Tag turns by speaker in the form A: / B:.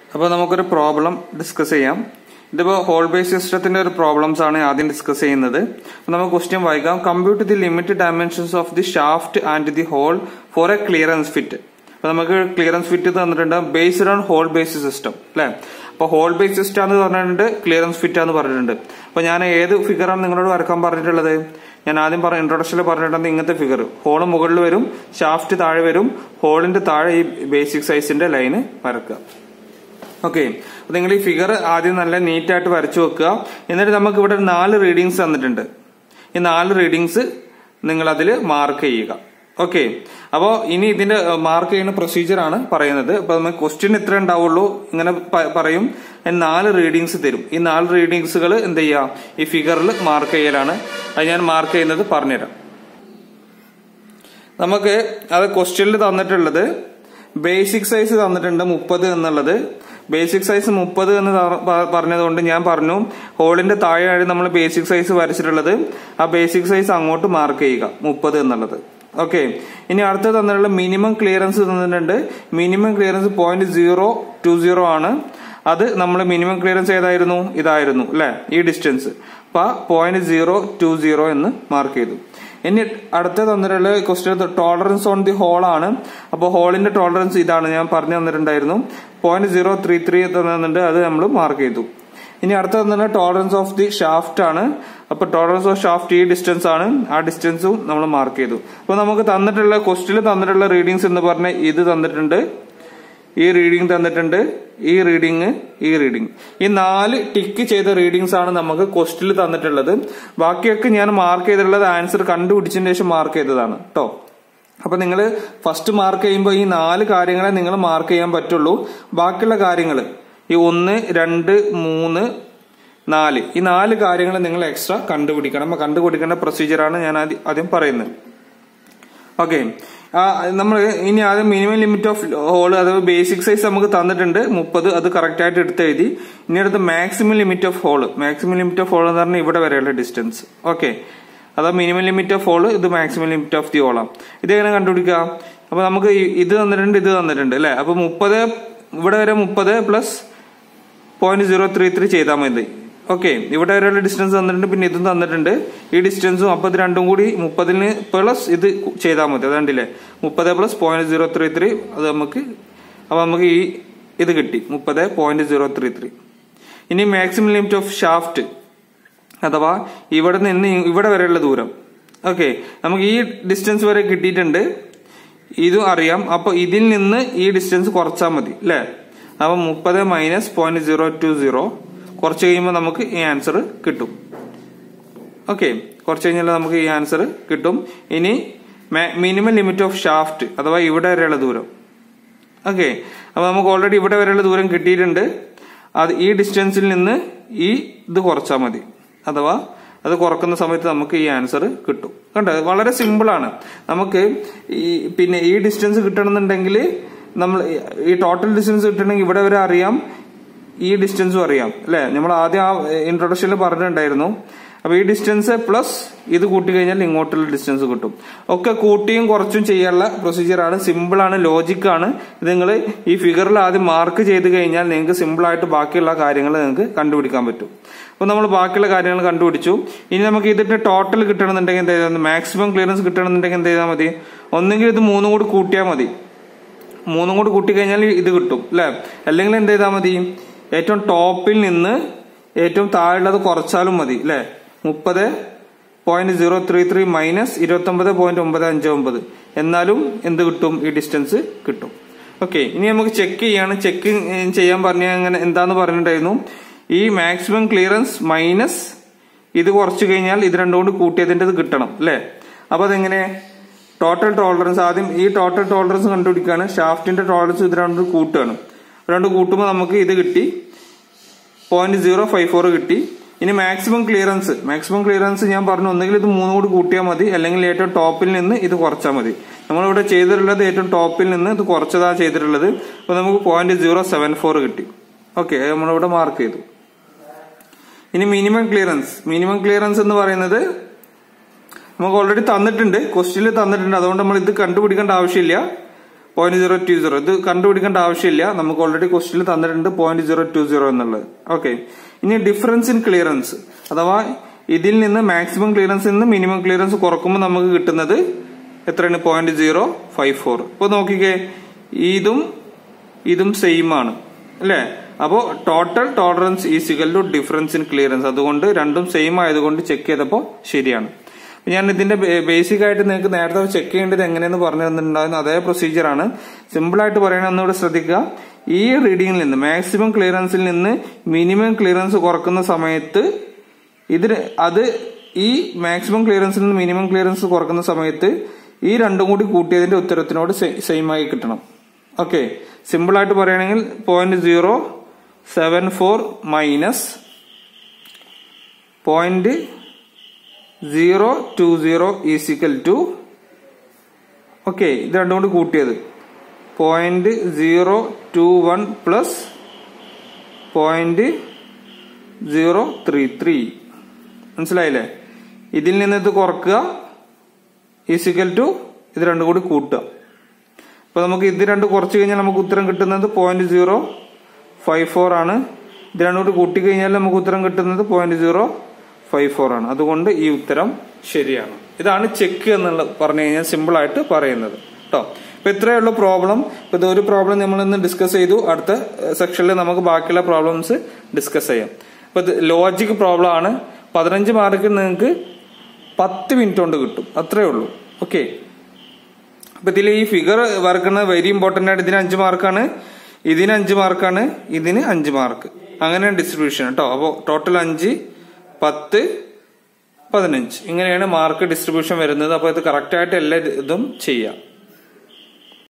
A: അപ്പോൾ നമുക്കൊരു problem discuss ചെയ്യാം ഇതിപ്പോൾ ഹോൾ ബേസ് സിസ്റ്റത്തിന്റെ ഒരു പ്രോബ്ലംസ് ആണ് ആദ്യം ഡിസ്കസ് ചെയ്യുന്നത് അപ്പോൾ നമുക്ക് ക്വസ്റ്റ്യൻ വായിക്കാം compute the limit dimensions of the shaft and the hole for a clearance fit അപ്പോൾ നമുക്ക് ക്ലിയറൻസ് ഫിറ്റ് തന്നിട്ടുണ്ട് based on hole base system അല്ലേ അപ്പോൾ ഹോൾ ബേസ് സിസ്റ്റം എന്ന് പറഞ്ഞിട്ടുണ്ട് ക്ലിയറൻസ് ഫിറ്റ് എന്ന് പറഞ്ഞിട്ടുണ്ട് അപ്പോൾ ഞാൻ ഏത് ഫിഗറാണ് നിങ്ങളോട് വരക്കാൻ പറഞ്ഞിട്ടുള്ളത് ഞാൻ ആദ്യം പറഞ്ഞ ഇൻട്രൊഡക്ഷനിൽ പറഞ്ഞിട്ടുണ്ട് ഇങ്ങനത്തെ ഫിഗർ ഹോള് മുകളിൽ വരും ഷാഫ്റ്റ് താഴെ വരും ഹോളിന്റെ താഴെ ഈ ബേസിക് സൈസിന്റെ ലൈന് വരക്കുക ഓക്കെ അപ്പൊ നിങ്ങൾ ഈ ഫിഗർ ആദ്യം നല്ല നീറ്റ് ആയിട്ട് വരച്ചു വെക്കുക എന്നിട്ട് നമുക്ക് ഇവിടെ നാല് റീഡിങ്സ് തന്നിട്ടുണ്ട് ഈ നാല് റീഡിങ്സ് നിങ്ങൾ അതിൽ മാർക്ക് ചെയ്യുക ഓക്കെ അപ്പോൾ ഇനി ഇതിന്റെ മാർക്ക് ചെയ്യുന്ന പ്രൊസീജിയർ ആണ് പറയുന്നത് അപ്പൊ നമുക്ക് ക്വസ്റ്റ്യൻ ഇത്ര ഉണ്ടാവുള്ളൂ ഇങ്ങനെ പറയും നാല് റീഡിങ്സ് തരും ഈ നാല് റീഡിങ്സുകൾ എന്ത് ചെയ്യാം ഈ ഫിഗറിൽ മാർക്ക് ചെയ്യലാണ് അത് ഞാൻ മാർക്ക് ചെയ്യുന്നത് പറഞ്ഞുതരാം നമുക്ക് അത് ക്വസ്റ്റ്യനിൽ തന്നിട്ടുള്ളത് ബേസിക് സൈസ് തന്നിട്ടുണ്ട് മുപ്പത് എന്നുള്ളത് ബേസിക് സൈസ് മുപ്പത് എന്ന് പറഞ്ഞതുകൊണ്ട് ഞാൻ പറഞ്ഞു ഹോളിന്റെ താഴെയാണ് നമ്മൾ ബേസിക് സൈസ് വരച്ചിട്ടുള്ളത് ആ ബേസിക് സൈസ് അങ്ങോട്ട് മാർക്ക് ചെയ്യുക മുപ്പത് എന്നുള്ളത് ഓക്കെ ഇനി അടുത്ത തന്നിട്ടുള്ള മിനിമം ക്ലിയറൻസ് തന്നിട്ടുണ്ട് minimum clearance point zero two zero ആണ് അത് നമ്മൾ മിനിമം ക്ലിയറൻസ് ഏതായിരുന്നു ഇതായിരുന്നു അല്ലെ ഈ ഡിസ്റ്റൻസ് അപ്പൊ പോയിന്റ് സീറോ ടു സീറോ എന്ന് മാർക്ക് ചെയ്തു ഇനി അടുത്ത തന്നിട്ടുള്ള question tolerance on the hole ആണ് അപ്പോൾ ഹോളിന്റെ ടോളറൻസ് ഇതാണ് ഞാൻ പറഞ്ഞു തന്നിട്ടുണ്ടായിരുന്നു പോയിന്റ് സീറോ ത്രീ ത്രീ തന്നിട്ടുണ്ട് അത് നമ്മൾ മാർക്ക് ചെയ്തു ഇനി അടുത്ത തന്നിട്ട് ടോളറൻസ് ഓഫ് ദി ഷാഫ്റ്റ് ആണ് അപ്പൊ ടോളറൻസ് ഓഫ് ഷാഫ്റ്റ് ഈ ഡിസ്റ്റൻസ് ആണ് ആ ഡിസ്റ്റൻസും നമ്മൾ മാർക്ക് ചെയ്തു അപ്പൊ നമുക്ക് തന്നിട്ടുള്ള ക്വസ്റ്റിൽ തന്നിട്ടുള്ള റീഡിങ്സ് എന്ന് പറഞ്ഞ ഇത് തന്നിട്ടുണ്ട് ഈ റീഡിംഗ് തന്നിട്ടുണ്ട് ഈ റീഡിങ് ഈ റീഡിങ് ഈ നാല് ടിക്ക് ചെയ്ത റീഡിങ്സ് ആണ് നമുക്ക് ക്വസ്റ്റിൽ തന്നിട്ടുള്ളത് ബാക്കിയൊക്കെ ഞാൻ മാർക്ക് ചെയ്തിട്ടുള്ളത് ആൻസർ കണ്ടുപിടിച്ചതിന് ശേഷം മാർക്ക് ചെയ്തതാണ് കേട്ടോ അപ്പൊ നിങ്ങൾ ഫസ്റ്റ് മാർക്ക് ചെയ്യുമ്പോൾ ഈ നാല് കാര്യങ്ങളെ നിങ്ങൾ മാർക്ക് ചെയ്യാൻ പറ്റുള്ളൂ ബാക്കിയുള്ള കാര്യങ്ങൾ ഈ ഒന്ന് രണ്ട് മൂന്ന് നാല് ഈ നാല് കാര്യങ്ങൾ നിങ്ങൾ എക്സ്ട്രാ കണ്ടുപിടിക്കണം അപ്പൊ കണ്ടുപിടിക്കേണ്ട പ്രൊസീജിയറാണ് ഞാൻ ആദ്യം പറയുന്നത് ഓക്കെ നമ്മൾ ഇനി ആദ്യം മിനിമം ലിമിറ്റ് ഓഫ് ഹോൾ അതായത് ബേസിക് സൈസ് നമുക്ക് തന്നിട്ടുണ്ട് മുപ്പത് അത് കറക്റ്റ് ആയിട്ട് എടുത്ത് എഴുതി ഇനി അടുത്ത് maximum limit of hole maximum limit of hole എന്ന് പറഞ്ഞാൽ ഇവിടെ വരെയുള്ള ഡിസ്റ്റൻസ് ഓക്കെ അതാ മിനിമം ലിമിറ്റ് ഓഫ് ഹോൾ ഇത് മാക്സിമം ലിമിറ്റ് ഓഫ് ദി ഹോളാണ് ഇത് എങ്ങനെ കണ്ടുപിടിക്കുക അപ്പൊ നമുക്ക് ഇത് തന്നിട്ടുണ്ട് ഇത് തന്നിട്ടുണ്ട് അല്ലെ അപ്പൊ മുപ്പത് ഇവിടെ വരെ മുപ്പത് plus point zero three three ചെയ്താൽ മതി ഓക്കെ ഇവിടെ വരെയുള്ള ഡിസ്റ്റൻസ് തന്നിട്ടുണ്ട് പിന്നെ ഇതും തന്നിട്ടുണ്ട് ഈ ഡിസ്റ്റൻസും അപ്പൊ ഇത് രണ്ടും കൂടി മുപ്പതിന് പ്ലസ് ഇത് ചെയ്താൽ മതി അതുകൊണ്ടില്ലേ മുപ്പത് plus point zero three three അത് നമുക്ക് അപ്പൊ നമുക്ക് ഈ ഇത് കിട്ടി മുപ്പത് പോയിന്റ് സീറോ ത്രീ ത്രീ ഇനി മാക്സിമം ലിമിറ്റ് ഓഫ് ഷാഫ്റ്റ് അഥവാ ഇവിടെ നിന്ന് ഇവിടെ വരെയുള്ള ദൂരം ഓക്കെ നമുക്ക് ഈ ഡിസ്റ്റൻസ് വരെ കിട്ടിയിട്ടുണ്ട് ഇതും അറിയാം അപ്പൊ ഇതിൽ നിന്ന് ഈ ഡിസ്റ്റൻസ് കുറച്ചാൽ മതി അല്ലേ അപ്പൊ മുപ്പത് minus point zero two zero കുറച്ച് കഴിയുമ്പോൾ നമുക്ക് ഈ ആൻസർ കിട്ടും ഓക്കെ കുറച്ച് കഴിഞ്ഞാൽ നമുക്ക് ഈ ആൻസർ കിട്ടും ഇനി മിനിമം ലിമിറ്റ് ഓഫ് ഷാഫ്റ്റ് അഥവാ ഇവിടെ വരെയുള്ള ദൂരം ഓക്കെ അപ്പൊ നമുക്ക് ഓൾറെഡി ഇവിടെ വരെയുള്ള ദൂരം കിട്ടിയിട്ടുണ്ട് അത് ഈ ഡിസ്റ്റൻസിൽ നിന്ന് ഈ ഇത് കുറച്ചാൽ മതി അഥവാ അത് കുറക്കുന്ന സമയത്ത് നമുക്ക് ഈ ആൻസർ കിട്ടും കണ്ടോ വളരെ സിമ്പിൾ ആണ് നമുക്ക് ഈ പിന്നെ ഈ ഡിസ്റ്റൻസ് കിട്ടണമെന്നുണ്ടെങ്കിൽ നമ്മൾ ഈ ടോട്ടൽ ഡിസ്റ്റൻസ് കിട്ടണമെങ്കിൽ ഇവിടെ വരെ അറിയാം ഈ ഡിസ്റ്റൻസും അറിയാം അല്ലെ നമ്മൾ ആദ്യം ആ ഇൻട്രൊഡക്ഷനിൽ പറഞ്ഞിട്ടുണ്ടായിരുന്നു അപ്പൊ ഈ ഡിസ്റ്റൻസ് പ്ലസ് ഇത് കൂട്ടി കഴിഞ്ഞാൽ ഇങ്ങോട്ടുള്ള ഡിസ്റ്റൻസ് കിട്ടും ഒക്കെ കൂട്ടിയും കുറച്ചും ചെയ്യാനുള്ള പ്രൊസീജിയർ ആണ് സിമ്പിൾ ആണ് ലോജിക് ആണ് ഇത് നിങ്ങൾ ഈ ഫിഗറിൽ ആദ്യം മാർക്ക് ചെയ്ത് കഴിഞ്ഞാൽ നിങ്ങൾക്ക് സിമ്പിൾ ആയിട്ട് ബാക്കിയുള്ള കാര്യങ്ങൾ നിങ്ങൾക്ക് കണ്ടുപിടിക്കാൻ പറ്റും അപ്പൊ നമ്മൾ ബാക്കിയുള്ള കാര്യങ്ങൾ കണ്ടുപിടിച്ചു ഇനി നമുക്ക് ഇതിന്റെ ടോട്ടൽ കിട്ടണമെന്നുണ്ടെങ്കിൽ എന്ത് ചെയ്താൽ മാക്സിമം ക്ലിയറൻസ് കിട്ടണമെന്നുണ്ടെങ്കിൽ എന്ത് ചെയ്താൽ മതി ഒന്നെങ്കിൽ ഇത് മൂന്നും കൂടി കൂട്ടിയാൽ മതി മൂന്നും കൂടി കൂട്ടി കഴിഞ്ഞാൽ ഇത് കിട്ടും അല്ലെ അല്ലെങ്കിൽ എന്ത് ചെയ്താൽ മതി ഏറ്റവും ടോപ്പിൽ നിന്ന് ഏറ്റവും താഴെയുള്ളത് കുറച്ചാലും മതി അല്ലെ മുപ്പത് point zero three three minus ഇരുപത്തി ഒമ്പത് പോയിന്റ് ഒമ്പത് അഞ്ച് ഒമ്പത് എന്നാലും എന്ത് കിട്ടും ഈ ഡിസ്റ്റൻസ് കിട്ടും ഓക്കെ ഇനി നമുക്ക് ചെക്ക് ചെയ്യാണ് ചെക്ക് ചെയ്യാൻ പറഞ്ഞ അങ്ങനെ എന്താന്ന് പറഞ്ഞിട്ടുണ്ടായിരുന്നു ഈ മാക്സിമം ക്ലിയറൻസ് മൈനസ് ഇത് കുറച്ച് കഴിഞ്ഞാൽ ഇത് രണ്ടും കൊണ്ട് കൂട്ടിയതിൻ്റെ കിട്ടണം അല്ലെ അപ്പൊ അതെങ്ങനെ ടോട്ടൽ ടോളറൻസ് ആദ്യം ഈ ടോട്ടൽ ടോളറൻസ് കണ്ടുപിടിക്കുകയാണ് ഷാഫ്റ്റിന്റെ ടോളറൻസ് ഇത് രണ്ടും കൂട്ടുകയാണ് രണ്ട് കൂട്ടുമ്പോൾ നമുക്ക് ഇത് കിട്ടി പോയിന്റ് സീറോ ഫൈവ് ഫോർ കിട്ടി ഇനി മാക്സിമം ക്ലിയറൻസ് മാക്സിമം ക്ലിയറൻസ് ഞാൻ പറഞ്ഞു ഒന്നുകിൽ ഇത് മൂന്നും കൂടി കൂട്ടിയാൽ മതി അല്ലെങ്കിൽ ഏറ്റവും ടോപ്പിൽ നിന്ന് ഇത് കുറച്ചാൽ മതി നമ്മളിവിടെ ചെയ്തിട്ടുള്ളത് ഏറ്റവും ടോപ്പിൽ നിന്ന് ഇത് കുറച്ചതാണ് ചെയ്തിട്ടുള്ളത് അപ്പൊ നമുക്ക് പോയിന്റ് സീറോ സെവൻ ഫോർ കിട്ടി ഓക്കെ നമ്മളിവിടെ മാർക്ക് ചെയ്തു ഇനി മിനിമം ക്ലിയറൻസ് മിനിമം ക്ലിയറൻസ് എന്ന് പറയുന്നത് നമുക്ക് ഓൾറെഡി തന്നിട്ടുണ്ട് ക്വസ്റ്റ്യനിൽ തന്നിട്ടുണ്ട് അതുകൊണ്ട് നമ്മൾ ഇത് കണ്ടുപിടിക്കേണ്ട ആവശ്യമില്ല പോയിന്റ് സീറോ ടു സീറോ ഇത് കണ്ടുപിടിക്കേണ്ട ആവശ്യമില്ല നമുക്ക് ഓൾറെഡി ക്വസ്റ്റിൽ തന്നിട്ടുണ്ട് പോയിന്റ് സീറോ ടു സീറോ എന്നുള്ളത് ഓക്കെ ഇനി ഡിഫറൻസ് ഇൻ ക്ലിയറൻസ് അഥവാ ഇതിൽ നിന്ന് മാക്സിമം ക്ലിയറൻസിൽ നിന്ന് മിനിമം ക്ലിയറൻസ് കുറക്കുമ്പോൾ നമുക്ക് കിട്ടുന്നത് എത്രയാണ് പോയിന്റ് സീറോ ഫൈവ് ഫോർ ഇപ്പൊ നോക്കിക്കേ ഇതും ഇതും സെയിം ആണ് അല്ലേ അപ്പോ total tolerance is equal to difference in clearance അതുകൊണ്ട് രണ്ടും സെയിം ആയതുകൊണ്ട് ചെക്ക് ചെയ്തപ്പോൾ ശരിയാണ് ഞാൻ ഇതിന്റെ ബേസിക് ആയിട്ട് നിങ്ങൾക്ക് നേരത്തെ ചെക്ക് ചെയ്യേണ്ടത് എങ്ങനെയെന്ന് പറഞ്ഞു തന്നിട്ടുണ്ടായിരുന്നു അതേ പ്രൊസീജിയർ ആണ് സിമ്പിൾ ആയിട്ട് പറയണമെന്നൂടെ ശ്രദ്ധിക്കുക ഈ റീഡിങ്ങിൽ നിന്ന് മാക്സിമം ക്ലിയറൻസിൽ നിന്ന് മിനിമം ക്ലിയറൻസ് കുറക്കുന്ന സമയത്ത് ഇതിന് അത് ഈ മാക്സിമം ക്ലിയറൻസിൽ നിന്ന് മിനിമം ക്ലിയറൻസ് കുറക്കുന്ന സമയത്ത് ഈ രണ്ടും കൂടി കൂട്ടിയതിന്റെ ഉത്തരത്തിനോട് സെയിം ആയി കിട്ടണം ഓക്കെ സിമ്പിൾ ആയിട്ട് പറയുകയാണെങ്കിൽ point zero seven four minus point zero two zero is equal to okay ഇത് രണ്ടും കൂടി കൂട്ടിയത് point zero two one plus point zero three three മനസ്സിലായില്ലേ ഇതിൽ നിന്ന് ഇത് കുറക്കുക ഈസിക്കൽ ടു ഇത് രണ്ടും കൂടി കൂട്ടുക അപ്പൊ നമുക്ക് ഇത് രണ്ട് കുറച്ച് കഴിഞ്ഞാൽ നമുക്ക് ഉത്തരം കിട്ടുന്നത് പോയിന്റ് സീറോ ഫൈവ് ഫോർ ആണ് ഇത് രണ്ടും കൂടി കൂട്ടി കഴിഞ്ഞാൽ നമുക്ക് ഉത്തരം കിട്ടുന്നത് പോയിന്റ് സീറോ ഫൈവ് ഫോർ ആണ് അതുകൊണ്ട് ഈ ഉത്തരം ശരിയാണ് ഇതാണ് ചെക്ക് എന്നുള്ള പറഞ്ഞു കഴിഞ്ഞാൽ സിമ്പിൾ ആയിട്ട് പറയുന്നത് കേട്ടോ അപ്പൊ ഇത്രയുള്ള പ്രോബ്ലം ഇപ്പൊ ഇത് ഒരു പ്രോബ്ലം നമ്മൾ ഇന്ന് ഡിസ്കസ് ചെയ്തു അടുത്ത സെക്ഷനിൽ നമുക്ക് ബാക്കിയുള്ള പ്രോബ്ലംസ് ഡിസ്കസ് ചെയ്യാം അപ്പൊ ഇത് ലോജിക് പ്രോബ്ലം ആണ് പതിനഞ്ച് മാർക്കിൽ നിങ്ങൾക്ക് പത്ത് മിനിറ്റ് കൊണ്ട് കിട്ടും അത്രേ ഉള്ളൂ ഓക്കെ അപ്പൊ ഇതിൽ ഈ ഫിഗർ വരക്കുന്നത് വെരി ഇമ്പോർട്ടന്റ് ആണ് ഇതിന് അഞ്ച് മാർക്കാണ് ഇതിന് അഞ്ച് മാർക്കാണ് ഇതിന് അഞ്ച് മാർക്ക് അങ്ങനെയാണ് ഡിസ്ട്രിബ്യൂഷൻ കേട്ടോ അപ്പോൾ ടോട്ടൽ അഞ്ച് പത്ത് പതിനഞ്ച് ഇങ്ങനെയാണ് മാർക്ക് ഡിസ്ട്രിബ്യൂഷൻ വരുന്നത് അപ്പോൾ ഇത് കറക്റ്റ് ആയിട്ട് എല്ലാ ഇതും ചെയ്യാം